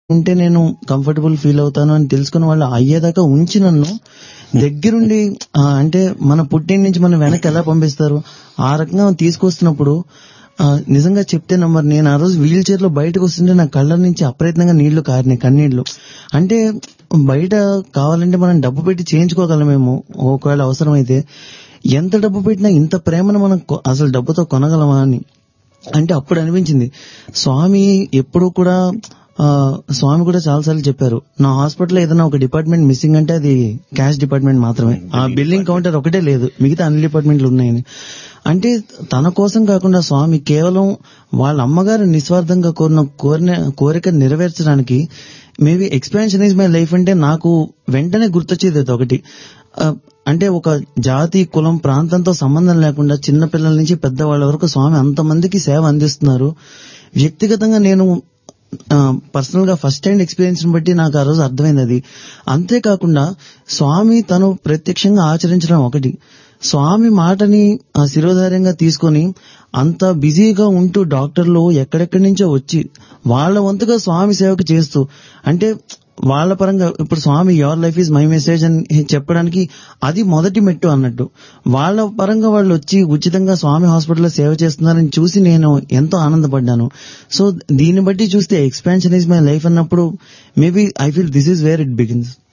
ఉంటే నేను comfortable feel అవుతాను అని తెలుసుకున్న వాళ్ళు అయ్యేదాకా ఉంచి నన్ను దగ్గరుండి ఆ, అంటే మన పుట్టిన నుంచి మన వెనక్కి ఎలా పంపిస్తారు ఆ రకంగా తీసుకొస్తున్నప్పుడు ఆ, నిజంగా చెప్తే నమ్మరు నేను ఆ రోజు వీల్ చైర్ లో బయటకు వస్తుంటే నా కళ్ళ నుంచి అప్రయత్నంగా నీళ్లు కారినాయి కన్నీళ్లు అంటే బయట కావాలంటే మనం డబ్బు పెట్టి చేయించుకోగలమేమో ఒకవేళ అవసరమైతే ఎంత డబ్బు పెట్టినా ఇంత ప్రేమను మనం కొ- అసలు డబ్బుతో కొనగలమా అని అంటే అప్పుడు అనిపించింది స్వామి ఎప్పుడు కూడా ఆ, స్వామి కూడా చాలాసార్లు చెప్పారు నా హాస్పిటల్లో ఏదైనా ఒక డిపార్ట్మెంట్ మిస్సింగ్ అంటే అది క్యాష్ డిపార్ట్మెంట్ మాత్రమే ఆ బిల్లింగ్ కౌంటర్ ఒకటే లేదు మిగతా అన్ని డిపార్ట్మెంట్లు ఉన్నాయని అంటే తన కోసం కాకుండా స్వామి కేవలం వాళ్ళ అమ్మగారు నిస్వార్థంగా కోరిన కోరిన కోరిక నెరవేర్చడానికి maybe expansion is my life అంటే నాకు వెంటనే గుర్తొచ్చేది అది ఒకటి ఆ, అంటే ఒక జాతి కులం ప్రాంతంతో సంబంధం లేకుండా చిన్న పిల్లల నుంచి పెద్దవాళ్ళ వరకు స్వామి అంతమందికి సేవ అందిస్తున్నారు వ్యక్తిగతంగా నేను పర్సనల్ గా ఫస్ట్ హ్యాండ్ ఎక్స్పీరియన్స్ బట్టి నాకు ఆ రోజు అర్థమైంది అది అంతేకాకుండా స్వామి తను ప్రత్యక్షంగా ఆచరించడం ఒకటి స్వామి మాటని ఆ, శిరోధార్యంగా తీసుకొని అంత బిజీగా ఉంటూ డాక్టర్లు ఎక్కడెక్కడి నుంచో వచ్చి వాళ్ళ వంతుగా స్వామి సేవకు చేస్తూ అంటే వాళ్ళ పరంగా ఇప్పుడు Swami your life is my message అని చెప్పడానికి అది మొదటి మెట్టు అన్నట్టు వాళ్ళ పరంగా వాళ్ళు వచ్చి ఉచితంగా స్వామి హాస్పిటల్లో సేవ చేస్తున్నారని చూసి నేను ఎంతో ఆనందపడ్డాను సో దీన్ని బట్టి చూస్తే ఎక్స్పాన్షన్ ఈజ్ మై లైఫ్ అన్నప్పుడు maybe I feel this is where it begins